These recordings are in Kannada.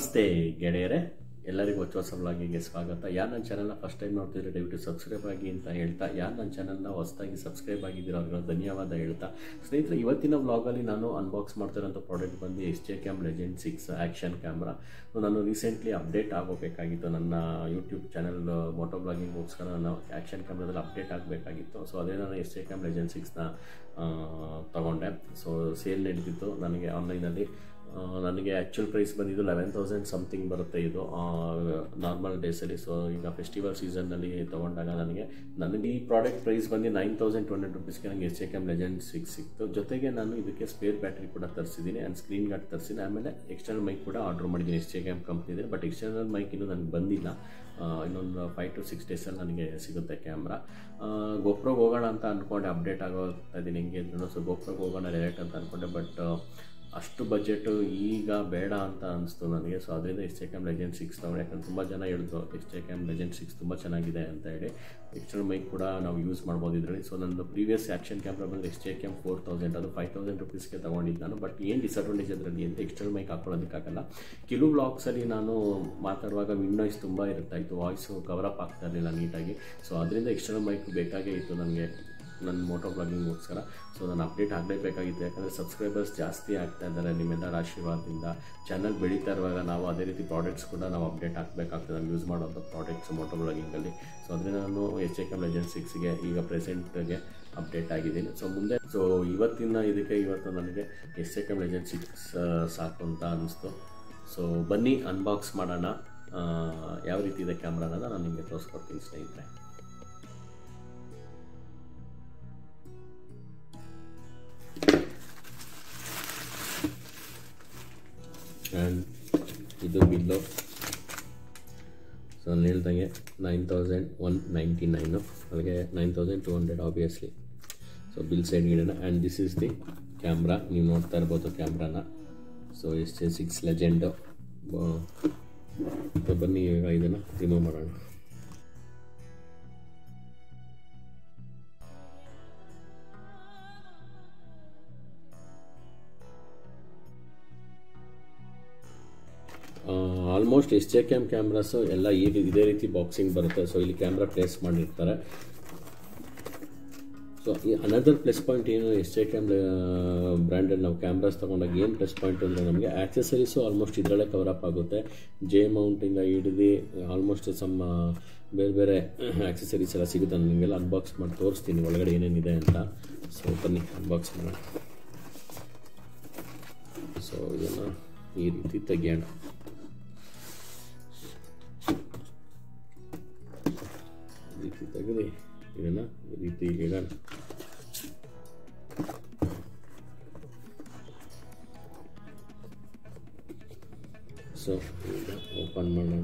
ನಮಸ್ತೆ ಗೆಳೆಯರೆ ಎಲ್ಲರಿಗೂ ಹೊಸ ಹೊಸ ವ್ಲಾಗಿಗೆ ಸ್ವಾಗತ ಯಾರು ನನ್ನ ಚಾನಲ್ನ ಫಸ್ಟ್ ಟೈಮ್ ನೋಡ್ತಿದ್ರೆ ದಯವಿಟ್ಟು ಸಬ್ಸ್ಕ್ರೈಬ್ ಆಗಿ ಅಂತ ಹೇಳ್ತಾ ಯಾರು ನನ್ನ ಚಾನಲ್ನ ಹೊಸದಾಗಿ ಸಬ್ಸ್ಕ್ರೈಬ್ ಆಗಿದ್ದೀರೋ ಅವ್ರಿಗೆ ಧನ್ಯವಾದ ಹೇಳ್ತಾ ಸ್ನೇಹಿತರೆ ಇವತ್ತಿನ ವ್ಲಾಗಲ್ಲಿ ನಾನು ಅನ್ಬಾಕ್ಸ್ ಮಾಡ್ತಿರೋಂಥ ಪ್ರಾಡಕ್ಟ್ ಬಂದು S J cam legend six action camera ನಾನು ರೀಸೆಂಟ್ಲಿ ಅಪ್ಡೇಟ್ ಆಗೋಬೇಕಾಗಿತ್ತು ನನ್ನ ಯೂಟ್ಯೂಬ್ ಚಾನಲ್ ಮೋಟೋ ಬ್ಲಾಗಿಂಗ್ಗೋಸ್ಕರ ನಾನು ಆ್ಯಕ್ಷನ್ ಕ್ಯಾಮ್ರಾದಲ್ಲಿ ಅಪ್ಡೇಟ್ ಆಗಬೇಕಾಗಿತ್ತು ಸೊ ಅದೇ ನಾನು ಎಸ್ ಜೆ ಕ್ಯಾಮ್ ಲೆಜೆಂಡ್ ಸಿಕ್ಸ್ನ ತೊಗೊಂಡೆ ಸೊ ಸೇಲ್ ನಡೀತಿತ್ತು ನನಗೆ ಆನ್ಲೈನಲ್ಲಿ ಆ, ನನಗೆ ಆ್ಯಕ್ಚುಲ್ ಪ್ರೈಸ್ ಬಂದಿದ್ದು ಲೆವೆನ್ ತೌಸಂಡ್ ಸಮಥಿಂಗ್ ಬರುತ್ತೆ ಇದು ನಾರ್ಮಲ್ ಡೇಸಲ್ಲಿ ಸೊ ಈಗ ಫೆಸ್ಟಿವಲ್ ಸೀಸನ್ನಲ್ಲಿ ತೊಗೊಂಡಾಗ ನನಗೆ ನನಗೆ ಈ ಪ್ರಾಡಕ್ಟ್ ಪ್ರೈಸ್ ಬಂದು ನೈನ್ ತೌಸಂಡ್ ಟು ಹಂಡ್ರೆಡ್ ರುಪೀಸ್ಗೆ ನನಗೆ S A cam legend six ಸಿಕ್ತು ಜೊತೆಗೆ ನಾನು ಇದಕ್ಕೆ ಸ್ಪೇರ್ ಬ್ಯಾಟ್ರಿ ಕೂಡ ತರಿಸಿದ್ದೀನಿ ಆ್ಯಂಡ್ ಸ್ಕ್ರೀನ್ ಗಾರ್ಡ್ ತರಿಸಿದ್ದೀನಿ ಆಮೇಲೆ ಎಕ್ಸ್ಟರ್ನಲ್ ಮೈಕ್ ಕೂಡ ಆರ್ಡರ್ ಮಾಡಿದ್ದೀನಿ ಎಸ್ ಎ ಕ್ಯಾಮ್ ಕಂಪ್ನಿದೆ ಬಟ್ ಎಕ್ಸ್ಟರ್ನಲ್ ಮೈಕ್ ಇನ್ನೂ ನನಗೆ ಬಂದಿಲ್ಲ ಆ, ಇನ್ನೊಂದು ಫೈವ್ ಟು ಸಿಕ್ಸ್ ಡೇಸಲ್ಲಿ ನನಗೆ ಸಿಗುತ್ತೆ ಕ್ಯಾಮ್ರಾ ಗೋಪ್ರೋಗೆ ಹೋಗೋಣ ಅಂತ ಅಂದ್ಕೊಂಡೆ ಅಪ್ಡೇಟ್ ಆಗೋಗ್ತಾ ಇದ್ದೀನಿ ಹೆಂಗೆ ಇದ್ರು ಸೊ ಗೋಪ್ರೋಗೆ ಹೋಗೋಣ ಡೈರೆಕ್ಟ್ ಅಂತ ಅಂದ್ಕೊಂಡೆ ಬಟ್ ಅಷ್ಟು ಬಜೆಟು ಈಗ ಬೇಡ ಅಂತ ಅನಿಸ್ತು ನನಗೆ ಸೊ ಅದರಿಂದ S A cam legend six ತೊಗೊಂಡೆ ಯಾಕಂದ್ರೆ ತುಂಬ ಜನ ಹೇಳಿದ್ರು S A cam legend six ತುಂಬ ಚೆನ್ನಾಗಿದೆ ಅಂತ ಹೇಳಿ ಎಕ್ಸ್ಟರ್ನಲ್ ಮೈಕ್ ಕೂಡ ನಾವು ಯೂಸ್ ಮಾಡ್ಬೋದು ಇದರಲ್ಲಿ ಸೊ ನನ್ನ ಪ್ರೀವಿಯಸ್ ಆ್ಯಕ್ಷನ್ ಕ್ಯಾಮ್ರಾ ಬಂದು S A cam four thousand ಅದು ಫೈವ್ ತೌಸಂಡ್ ರುಪೀಸ್ಗೆ ತೊಗೊಂಡಿದ್ದು ನಾನು ಬಟ್ ಏನು ಡಿಸಡ್ವಾಂಟೇಜ್ ಅದರಲ್ಲಿ ಅಂತ ಎಕ್ಸ್ಟರ್ನಲ್ ಮೈಕ್ ಹಾಕೊಳ್ಳೋದಕ್ಕಾಗಲ್ಲ ಕೆಲವು ಬ್ಲಾಗ್ಸಲ್ಲಿ ನಾನು ಮಾತಾಡುವಾಗ ವಿಂಡ್ ನಾಯ್ಸ್ ತುಂಬ ಇರ್ತಾ ಇತ್ತು ವಾಯ್ಸು ಕವರಪ್ ಆಗ್ತಾ ಇರಲಿಲ್ಲ ನೀಟಾಗಿ ಸೊ ಅದರಿಂದ ಎಕ್ಸ್ಟರ್ನಲ್ ಮೈಕ್ ಬೇಕಾಗೇ ಇತ್ತು ನನಗೆ ನನ್ನ ಮೋಟೋ ಬ್ಲಾಗಿಂಗ್ಗೋಸ್ಕರ ಸೊ ನಾನು ಅಪ್ಡೇಟ್ ಆಗಲೇಬೇಕಾಗಿತ್ತು ಯಾಕಂದರೆ ಸಬ್ಸ್ಕ್ರೈಬರ್ಸ್ ಜಾಸ್ತಿ ಆಗ್ತಾ ಇದ್ದಾರೆ ನಿಮ್ಮೆಲ್ಲರ ಆಶೀರ್ವಾದದಿಂದ ಚಾನಲ್ ಬೆಳೀತಾ ಇರುವಾಗ ನಾವು ಅದೇ ರೀತಿ ಪ್ರಾಡಕ್ಟ್ಸ್ ಕೂಡ ನಾವು ಅಪ್ಡೇಟ್ ಆಗಬೇಕಾಗ್ತದೆ ನಾನು ಯೂಸ್ ಮಾಡೋಂಥ ಪ್ರಾಡಕ್ಟ್ಸ್ ಮೋಟೋ ಬ್ಲಾಗಿಂಗಲ್ಲಿ ಸೊ ಅದರಿಂದ ನಾನು ಎಚ್ ಎ ಕೆಮ್ ಲೆಜೆಂಡ್ ಸಿಕ್ಸ್ಗೆ ಈಗ ಪ್ರೆಸೆಂಟ್ಗೆ ಅಪ್ಡೇಟ್ ಆಗಿದ್ದೀನಿ ಸೊ ಮುಂದೆ ಸೊ ಇವತ್ತಿನ ಇದಕ್ಕೆ ಇವತ್ತು ನನಗೆ S A cam legend six ಸಾಕು ಅಂತ ಅನ್ನಿಸ್ತು ಸೊ ಬನ್ನಿ ಅನ್ಬಾಕ್ಸ್ ಮಾಡೋಣ ಆ, ಯಾವ ರೀತಿ ಇದೆ ಕ್ಯಾಮ್ರಾ ಅನ್ನೋದು ನಾನು ನಿಮಗೆ ತೋರಿಸ್ಕೊಡ್ತೀನಿ ಸ್ನೇಹಿತರೆ ಆ್ಯಂಡ್ ಇದು ಬಿಲ್ಲು ಸೊ ನಾನು ಹೇಳ್ದಂಗೆ nine thousand one ninety nine ಅಲ್ಲಿಗೆ nine thousand two hundred obviously so bill side ಇಡೋಣ and this is the camera ನೀವು ನೋಡ್ತಾ ಇರ್ಬೋದು ಕ್ಯಾಮ್ರಾನ so S A six legend ಬನ್ನಿ ಇವಾಗ ಇದನ್ನು ರಿಮೂವ್ ಮಾಡೋಣ almost S J cam cameras ಎಲ್ಲ ಈ ರೀ- ಇದೇ ರೀತಿ ಬಾಕ್ಸಿಂಗ್ ಬರುತ್ತೆ ಸೊ ಇಲ್ಲಿ ಕ್ಯಾಮ್ರಾ ಪ್ಲೇಸ್ ಮಾಡಿರ್ತಾರೆ ಸೊ ಈ ಅನದರ್ ಪ್ಲಸ್ ಪಾಯಿಂಟ್ ಏನು ಎಸ್ ಜೆ ಕ್ಯಾಮ್ ಬ್ರ್ಯಾಂಡಲ್ಲಿ ನಾವು ಕ್ಯಾಮ್ರಾಸ್ ತೊಗೊಂಡಾಗ ಏನು ಪ್ಲಸ್ ಪಾಯಿಂಟ್ ಅಂದರೆ ನಮಗೆ ಆಕ್ಸೆಸರೀಸು ಆಲ್ಮೋಸ್ಟ್ ಇದರಲ್ಲೇ ಕವರ್ ಅಪ್ ಆಗುತ್ತೆ ಜೆ ಮೌಂಟಿಂದ ಹಿಡಿದು ಆಲ್ಮೋಸ್ಟ್ ಸಮ್ ಬೇರೆ ಬೇರೆ ಆಕ್ಸೆಸರೀಸ್ ಎಲ್ಲ ಸಿಗುತ್ತೆ ನಾನು ನಿಮಗೆಲ್ಲ ಅನ್ಬಾಕ್ಸ್ ಮಾಡಿ ತೋರಿಸ್ತೀನಿ ಒಳಗಡೆ ಏನೇನಿದೆ ಅಂತ ಸೊ ಬನ್ನಿ ಅನ್ಬಾಕ್ಸ್ ಮಾಡೋಣ ಸೊ ಇದನ್ನು ಈ ರೀತಿ ತೆಗಿಯೋಣ ಈ ರೀತಿ ತೆಗೆದು ಇದನ್ನು ಈ ರೀತಿ ಇಡೋಣ ಸೊ ಈಗ ಓಪನ್ ಮಾಡೋಣ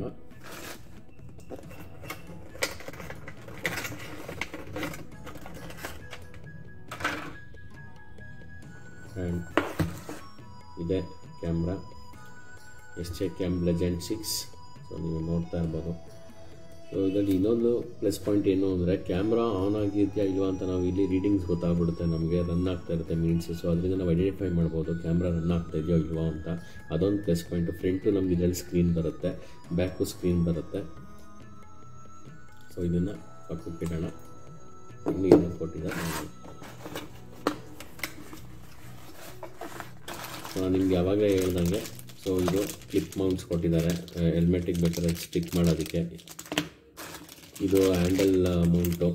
ಆ್ಯಂಡ್ ಇದೆ camera S J cam legend six so ನೀವು ನೋಡ್ತಾ ಇರ್ಬೋದು ಸೊ ಇದರಲ್ಲಿ ಇನ್ನೊಂದು ಪ್ಲಸ್ ಪಾಯಿಂಟ್ ಏನು ಅಂದರೆ ಕ್ಯಾಮ್ರಾ ಆನ್ ಆಗಿದೆಯಾ ಇಲ್ವಾ ಅಂತ ನಾವು ಇಲ್ಲಿ ರೀಡಿಂಗ್ಸ್ ಗೊತ್ತಾಗ್ಬಿಡುತ್ತೆ ನಮಗೆ ರನ್ ಆಗ್ತಾ ಇರುತ್ತೆ ಮೀನ್ಸ್ ಸೊ ಅದರಿಂದ ನಾವು ಐಡೆಂಟಿಫೈ ಮಾಡ್ಬೋದು ಕ್ಯಾಮ್ರಾ ರನ್ ಆಗ್ತಾ ಇದೆಯೋ ಇಲ್ವಾ ಅಂತ ಅದೊಂದು ಪ್ಲಸ್ ಪಾಯಿಂಟು ಫ್ರಂಟು ನಮ್ಗೆ ಇದರಲ್ಲಿ ಸ್ಕ್ರೀನ್ ಬರುತ್ತೆ ಬ್ಯಾಕು ಸ್ಕ್ರೀನ್ ಬರುತ್ತೆ ಸೊ ಇದನ್ನು ಪಕ್ಕಕ್ಕೆ ಇಡೋಣ ಇನ್ನೂ ಏನೋ ಕೊಟ್ಟಿದ್ದಾರೆ ನೋಡಿ. ಸೊ ನಾನು ನಿಮ್ಗೆ ಯಾವಾಗಲೇ ಹೇಳ್ದಂಗೆ ಸೊ ಇದು ಕ್ಲಿಪ್ ಮೌಂಟ್ಸ್ ಕೊಟ್ಟಿದ್ದಾರೆ ಹೆಲ್ಮೆಟಿಗೆ ಬೇಕಾದ್ರೆ ಸ್ಟಿಕ್ ಮಾಡೋದಕ್ಕೆ ಇದು handle mount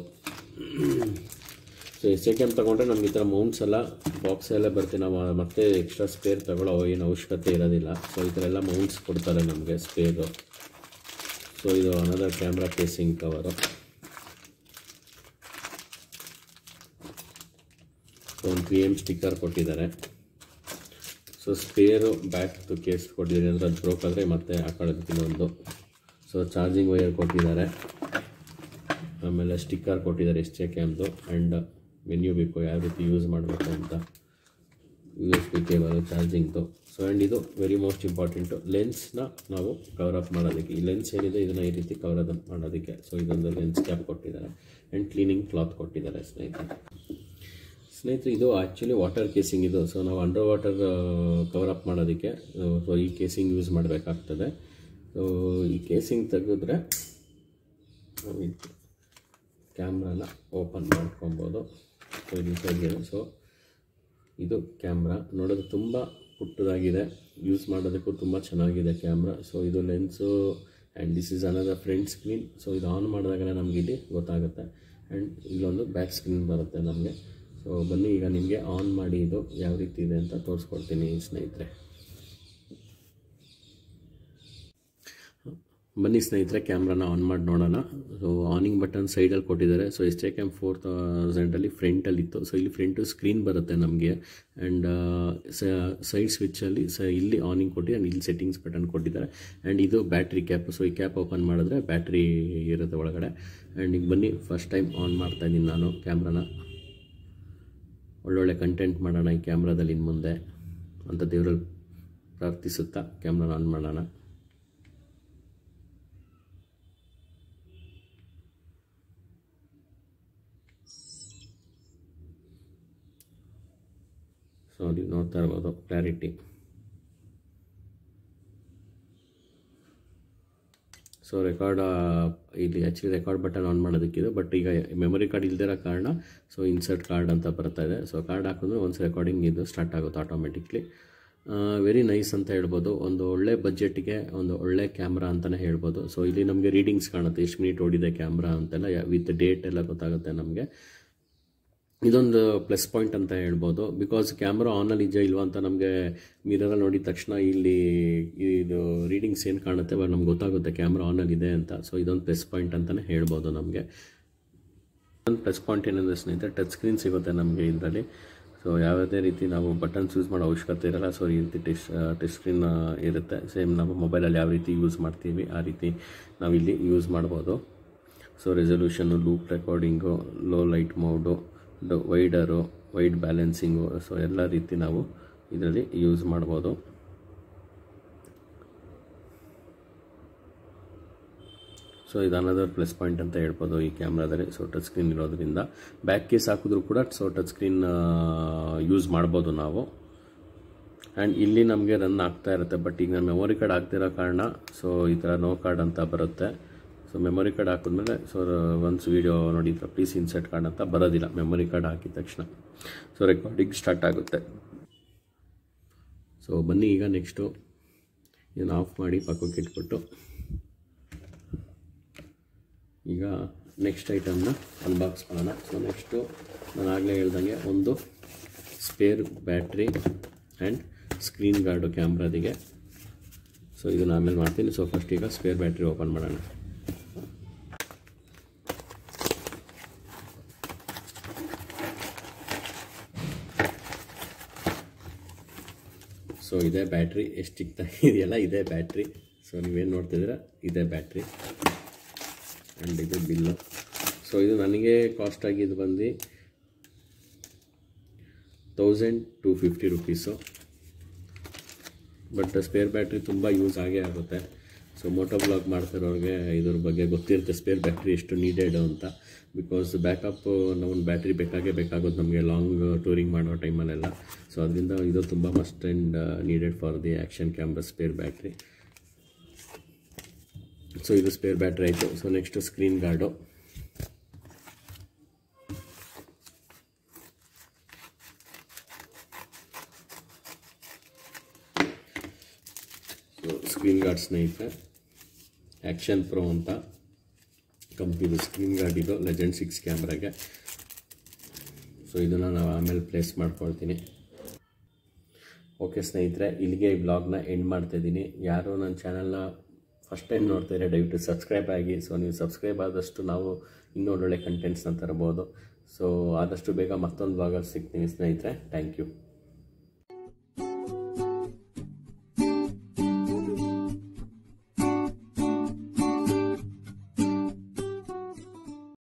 so S A cam ತೊಗೊಂಡ್ರೆ ನಮ್ಗೆ ಈ ಥರ ಮೌಂಟ್ಸ್ ಎಲ್ಲ ಬಾಕ್ಸ್ ಎಲ್ಲ ಬರ್ತೀವಿ ನಾವು ಮತ್ತೆ ಎಕ್ಸ್ಟ್ರಾ ಸ್ಪೇರ್ ತಗೊಳ್ಳೋ ಏನು ಅವಶ್ಯಕತೆ ಇರೋದಿಲ್ಲ ಸೊ ಈ ಥರ ಎಲ್ಲ ಮೌಂಟ್ಸ್ ಕೊಡ್ತಾರೆ ನಮಗೆ ಸ್ಪೇರು ಸೊ ಇದು another camera casing cover so ಒಂದು ತ್ರೀ ಎಮ್ ಸ್ಟಿಕ್ಕರ್ ಕೊಟ್ಟಿದ್ದಾರೆ ಸೊ ಸ್ಪೇರು ಬ್ಯಾಕ್ ಕೇಸ್ ಕೊಟ್ಟಿದ್ದಾರೆ ಅಂದರೆ ಅದು ಬ್ರೋಕ್ ಆದರೆ ಮತ್ತೆ ಹಾಕೊಳ್ಳೋದಕ್ಕೆ ಇನ್ನೊಂದು ಸೊ ಚಾರ್ಜಿಂಗ್ ವೈರ್ ಕೊಟ್ಟಿದ್ದಾರೆ ಆಮೇಲೆ ಸ್ಟಿಕ್ಕರ್ ಕೊಟ್ಟಿದ್ದಾರೆ ಎಸ್ ಜೆ ಕ್ಯಾಮ್ದು ಆ್ಯಂಡ್ ಮೆನ್ಯೂ ಬೇಕು ಯಾವ ರೀತಿ ಯೂಸ್ ಮಾಡಬೇಕು ಅಂತ ಯು ಎಸ್ ಬಿ ಕೇಬಲ್ ಚಾರ್ಜಿಂಗ್ದು ಸೊ ಆ್ಯಂಡ್ ಇದು ವೆರಿ ಮೋಸ್ಟ್ ಇಂಪಾರ್ಟೆಂಟು ಲೆನ್ಸ್ನ ನಾವು ಕವರ್ ಅಪ್ ಮಾಡೋದಕ್ಕೆ ಈ ಲೆನ್ಸ್ ಏನಿದೆ ಇದನ್ನು ಈ ರೀತಿ ಕವರ್ ಅಪ್ ಮಾಡೋದಕ್ಕೆ ಸೊ ಇದೊಂದು ಲೆನ್ಸ್ ಕ್ಯಾಪ್ ಕೊಟ್ಟಿದ್ದಾರೆ ಆ್ಯಂಡ್ ಕ್ಲೀನಿಂಗ್ ಕ್ಲಾತ್ ಕೊಟ್ಟಿದ್ದಾರೆ ಸ್ನೇಹಿತರೆ ಸ್ನೇಹಿತರೆ ಇದು ಆ್ಯಕ್ಚುಲಿ ವಾಟರ್ ಕೇಸಿಂಗ್ ಇದು ಸೊ ನಾವು ಅಂಡರ್ ವಾಟರ್ ಕವರ್ ಅಪ್ ಮಾಡೋದಕ್ಕೆ ಸೊ ಈ ಕೇಸಿಂಗ್ ಯೂಸ್ ಮಾಡಬೇಕಾಗ್ತದೆ ಸೊ ಈ ಕೇಸಿಂಗ್ ತೆಗೆದ್ರೆ ಕ್ಯಾಮ್ರಾನ ಓಪನ್ ಮಾಡ್ಕೊಬೋದು ಸೊ ಇದು ತೆಗೆದು ಸೊ ಇದು ಕ್ಯಾಮ್ರಾ ನೋಡೋದು ತುಂಬ ಪುಟ್ಟದಾಗಿದೆ ಯೂಸ್ ಮಾಡೋದಕ್ಕೂ ತುಂಬ ಚೆನ್ನಾಗಿದೆ ಕ್ಯಾಮ್ರಾ ಸೊ ಇದು lens and this is another front screen so ಇದು ಆನ್ ಮಾಡಿದಾಗಲೇ ನಮಗೆ ಇಲ್ಲಿ ಗೊತ್ತಾಗುತ್ತೆ ಆ್ಯಂಡ್ ಇಲ್ಲೊಂದು ಬ್ಯಾಕ್ ಸ್ಕ್ರೀನ್ ಬರುತ್ತೆ ನಮಗೆ ಸೊ ಬನ್ನಿ ಈಗ ನಿಮಗೆ ಆನ್ ಮಾಡಿ ಇದು ಯಾವ ರೀತಿ ಇದೆ ಅಂತ ತೋರಿಸ್ಕೊಡ್ತೀನಿ ಸ್ನೇಹಿತರೆ ಬನ್ನಿ ಸ್ನೇಹಿತರೆ ಕ್ಯಾಮ್ರಾನ ಆನ್ ಮಾಡಿ ನೋಡೋಣ ಸೊ ಆನಿಂಗ್ ಬಟನ್ ಸೈಡಲ್ಲಿ ಕೊಟ್ಟಿದ್ದಾರೆ ಸೊ ಎಸ್ ಎಮ್ ಫೋರ್ ತೌಸಂಡಲ್ಲಿ ಫ್ರಂಟಲ್ಲಿ ಇತ್ತು ಸೊ ಇಲ್ಲಿ ಫ್ರಂಟು ಸ್ಕ್ರೀನ್ ಬರುತ್ತೆ ನಮಗೆ ಆ್ಯಂಡ್ ಸೈಡ್ ಸ್ವಿಚ್ಚಲ್ಲಿ ಸ ಇಲ್ಲಿ ಆನಿಂಗ್ ಕೊಟ್ಟು ಆ್ಯಂಡ್ ಇಲ್ಲಿ ಸೆಟ್ಟಿಂಗ್ಸ್ ಬಟನ್ ಕೊಟ್ಟಿದ್ದಾರೆ ಆ್ಯಂಡ್ ಇದು ಬ್ಯಾಟ್ರಿ ಕ್ಯಾಪ್ ಸೊ ಈ ಕ್ಯಾಪ್ ಓಪನ್ ಮಾಡಿದ್ರೆ ಬ್ಯಾಟ್ರಿ ಇರುತ್ತೆ ಒಳಗಡೆ ಆ್ಯಂಡ್ ಈಗ ಬನ್ನಿ ಫಸ್ಟ್ ಟೈಮ್ ಆನ್ ಮಾಡ್ತಾ ಇದ್ದೀನಿ ನಾನು ಕ್ಯಾಮ್ರಾನ ಒಳ್ಳೊಳ್ಳೆ ಕಂಟೆಂಟ್ ಮಾಡೋಣ ಈ ಕ್ಯಾಮ್ರಾದಲ್ಲಿ ಇನ್ನು ಮುಂದೆ ಅಂತ ದೇವರಲ್ಲಿ ಪ್ರಾರ್ಥಿಸುತ್ತಾ ಕ್ಯಾಮ್ರಾನ ಆನ್ ಮಾಡೋಣ ಸೊ ನೀವು ನೋಡ್ತಾ ಇರ್ಬೋದು ಕ್ಲಾರಿಟಿ ಸೊ ರೆಕಾರ್ಡ್ ಇಲ್ಲಿ ಆ್ಯಕ್ಚುಲಿ ರೆಕಾರ್ಡ್ ಬಟನ್ ಆನ್ ಮಾಡೋದಕ್ಕಿದೆ ಬಟ್ ಈಗ ಮೆಮೊರಿ ಕಾರ್ಡ್ ಇಲ್ದಿರೋ ಕಾರಣ ಸೊ ಇನ್ಸರ್ಟ್ ಕಾರ್ಡ್ ಅಂತ ಬರ್ತಾ ಇದೆ ಸೊ ಕಾರ್ಡ್ ಹಾಕಿದ್ರೆ ಒಂದು ರೆಕಾರ್ಡಿಂಗ್ ಇದು ಸ್ಟಾರ್ಟ್ ಆಗುತ್ತೆ ಆಟೋಮೆಟಿಕ್ಲಿ ವೆರಿ ನೈಸ್ ಅಂತ ಹೇಳ್ಬೋದು ಒಂದು ಒಳ್ಳೆ ಬಜೆಟ್ಗೆ ಒಂದು ಒಳ್ಳೆ ಕ್ಯಾಮ್ರಾ ಅಂತಲೇ ಹೇಳ್ಬೋದು ಸೊ ಇಲ್ಲಿ ನಮಗೆ ರೀಡಿಂಗ್ಸ್ ಕಾಣುತ್ತೆ ಎಷ್ಟು ಮಿನಿಟ್ ಓಡಿದೆ ಕ್ಯಾಮ್ರಾ ಅಂತೆಲ್ಲ ವಿತ್ ಡೇಟ್ ಎಲ್ಲ ಗೊತ್ತಾಗುತ್ತೆ ನಮಗೆ ಇದೊಂದು ಪ್ಲಸ್ ಪಾಯಿಂಟ್ ಅಂತ ಹೇಳ್ಬೋದು ಬಿಕಾಸ್ ಕ್ಯಾಮ್ರಾ ಆನಲ್ಲಿ ಇದೆಯಾ ಇಲ್ವಾ ಅಂತ ನಮಗೆ ಮಿರರಲ್ಲಿ ನೋಡಿದ ತಕ್ಷಣ ಇಲ್ಲಿ ಇದು ರೀಡಿಂಗ್ಸ್ ಏನು ಕಾಣುತ್ತೆ ಬಟ್ ನಮ್ಗೆ ಗೊತ್ತಾಗುತ್ತೆ ಕ್ಯಾಮ್ರಾ ಆನಲ್ಲಿ ಇದೆ ಅಂತ ಸೊ ಇದೊಂದು ಪ್ಲಸ್ ಪಾಯಿಂಟ್ ಅಂತಲೇ ಹೇಳ್ಬೋದು ನಮಗೆ ಒಂದು ಪ್ಲಸ್ ಪಾಯಿಂಟ್ ಏನಂದರೆ ಸ್ನೇಹಿತರೆ ಟಚ್ ಸ್ಕ್ರೀನ್ ಸಿಗುತ್ತೆ ನಮಗೆ ಇದರಲ್ಲಿ ಸೊ ಯಾವುದೇ ರೀತಿ ನಾವು ಬಟನ್ಸ್ ಯೂಸ್ ಮಾಡೋ ಅವಶ್ಯಕತೆ ಇರಲ್ಲ ಸೊ ಈ ರೀತಿ ಟಚ್ ಟಚ್ ಸ್ಕ್ರೀನ್ ಇರುತ್ತೆ ಸೇಮ್ ನಾವು ಮೊಬೈಲಲ್ಲಿ ಯಾವ ರೀತಿ ಯೂಸ್ ಮಾಡ್ತೀವಿ ಆ ರೀತಿ ನಾವಿಲ್ಲಿ ಯೂಸ್ ಮಾಡ್ಬೋದು ಸೊ ರೆಸೊಲ್ಯೂಷನ್ನು loop recording low light mode wider white balancing so ಎಲ್ಲ ರೀತಿ ನಾವು ಇದರಲ್ಲಿ ಯೂಸ್ ಮಾಡ್ಬೋದು ಸೊ ಇದು ಅನದರ್ ಪ್ಲಸ್ ಪಾಯಿಂಟ್ ಅಂತ ಹೇಳ್ಬೋದು ಈ ಕ್ಯಾಮ್ರಾದಲ್ಲಿ ಸೊ ಟಚ್ ಸ್ಕ್ರೀನ್ ಇರೋದ್ರಿಂದ ಬ್ಯಾಕ್ ಕೇಸ್ ಹಾಕಿದ್ರು ಕೂಡ ಸೊ ಟಚ್ ಸ್ಕ್ರೀನ್ ಯೂಸ್ ಮಾಡ್ಬೋದು ನಾವು ಆ್ಯಂಡ್ ಇಲ್ಲಿ ನಮಗೆ ರನ್ ಆಗ್ತಾ ಇರುತ್ತೆ ಬಟ್ ಈಗ ನಾನು ಮೆಮೊರಿ ಕಾರ್ಡ್ ಆಗ್ತಿರೋ ಕಾರಣ ಸೊ ಈ ಥರ ನೋ ಕಾರ್ಡ್ ಅಂತ ಬರುತ್ತೆ ಸೊ ಮೆಮೊರಿ ಕಾರ್ಡ್ ಹಾಕಿದ್ಮೇಲೆ ಸೊ ಒನ್ಸ್ ವೀಡಿಯೋ ನೋಡಿದ್ರೆ ಪ್ಲೀಸ್ ಇನ್ಸರ್ಟ್ ಕಾರ್ಡ್ ಅಂತ ಬರೋದಿಲ್ಲ ಮೆಮೊರಿ ಕಾರ್ಡ್ ಹಾಕಿದ ತಕ್ಷಣ ಸೊ ರೆಕಾರ್ಡಿಂಗ್ ಸ್ಟಾರ್ಟ್ ಆಗುತ್ತೆ ಸೊ ಬನ್ನಿ ಈಗ ನೆಕ್ಸ್ಟು ಇದನ್ನು ಆಫ್ ಮಾಡಿ ಪಕ್ಕಕ್ಕೆ ಇಟ್ಬಿಟ್ಟು ಈಗ ನೆಕ್ಸ್ಟ್ ಐಟಮ್ನ ಅನ್ಬಾಕ್ಸ್ ಮಾಡೋಣ ಸೊ ನೆಕ್ಸ್ಟು ನಾನು ಆಗಲೇ ಹೇಳ್ದಂಗೆ ಒಂದು spare battery and screen guard ಕ್ಯಾಮ್ರಾದಿಗೆ ಸೊ ಇದನ್ನು ಆಮೇಲೆ ಮಾಡ್ತೀನಿ ಸೊ ಫಸ್ಟ್ ಈಗ ಸ್ಪೇರ್ ಬ್ಯಾಟ್ರಿ ಓಪನ್ ಮಾಡೋಣ ಸೊ ಇದೇ ಬ್ಯಾಟ್ರಿ ಎಷ್ಟು ಚಿಕ್ತಾ ಇದೆಯಲ್ಲ ಇದೇ ಬ್ಯಾಟ್ರಿ ಸೊ ನೀವೇನು ನೋಡ್ತಿದ್ದೀರಾ ಇದೇ ಬ್ಯಾಟ್ರಿ ಆ್ಯಂಡ್ ಇದು ಬಿಲ್ಲು ಸೊ ಇದು ನನಗೆ ಕಾಸ್ಟ್ ಆಗಿದ್ದು ಬಂದು thousand two fifty rupees but spare battery ತುಂಬ ಯೂಸ್ ಆಗೇ ಆಗುತ್ತೆ ಸೊ ಮೋಟೋ ಬ್ಲಾಗ್ ಮಾಡ್ತಿರೋರಿಗೆ ಇದ್ರ ಬಗ್ಗೆ ಗೊತ್ತಿರುತ್ತೆ ಸ್ಪೇರ್ ಬ್ಯಾಟ್ರಿ ಎಷ್ಟು ನೀಡೆಡ್ ಅಂತ ಬಿಕಾಸ್ ಬ್ಯಾಕಪ್ ನಾವು ಬ್ಯಾಟ್ರಿ ಬೇಕಾಗೇ ಬೇಕಾಗೋದು ನಮಗೆ ಲಾಂಗ್ ಟೂರಿಂಗ್ ಮಾಡೋ ಟೈಮಲ್ಲೆಲ್ಲ ಸೊ ಅದರಿಂದ ಇದು ತುಂಬ must and needed for the action camera spare battery so ಇದು ಸ್ಪೇರ್ ಬ್ಯಾಟ್ರಿ ಆಯಿತು so next screen guard so screen guard ಸ್ನೇಹಿತರೆ ಆ್ಯಕ್ಷನ್ ಪ್ರೋ ಅಂತ ಕಂಪ್ನಿದು ಸ್ಕ್ರೀನ್ ಗಾರ್ಡ್ ಇದು ಲೆಜೆಂಡ್ ಸಿಕ್ಸ್ ಕ್ಯಾಮ್ರಾಗೆ ಸೊ ಇದನ್ನು ನಾವು ಆಮೇಲೆ ಪ್ಲೇಸ್ ಮಾಡ್ಕೊಳ್ತೀನಿ ಓಕೆ ಸ್ನೇಹಿತರೆ ಇಲ್ಲಿಗೆ ಈ ಬ್ಲಾಗ್ನ ಎಂಡ್ ಮಾಡ್ತಾ ಇದ್ದೀನಿ ಯಾರು ನನ್ನ ಚಾನಲ್ನ ಫಸ್ಟ್ ಟೈಮ್ ನೋಡ್ತಾ ಇದ್ರೆ ದಯವಿಟ್ಟು ಸಬ್ಸ್ಕ್ರೈಬ್ ಆಗಿ ಸೊ ನೀವು ಸಬ್ಸ್ಕ್ರೈಬ್ ಆದಷ್ಟು ನಾವು ಇನ್ನೂ ಒಳ್ಳೊಳ್ಳೆ ಕಂಟೆಂಟ್ಸ್ನ ತರ್ಬೋದು ಸೊ ಆದಷ್ಟು ಬೇಗ ಮತ್ತೊಂದು ಬ್ಲಾಗಲ್ಲಿ ಸಿಗ್ತೀನಿ ಸ್ನೇಹಿತರೆ ಥ್ಯಾಂಕ್ ಯು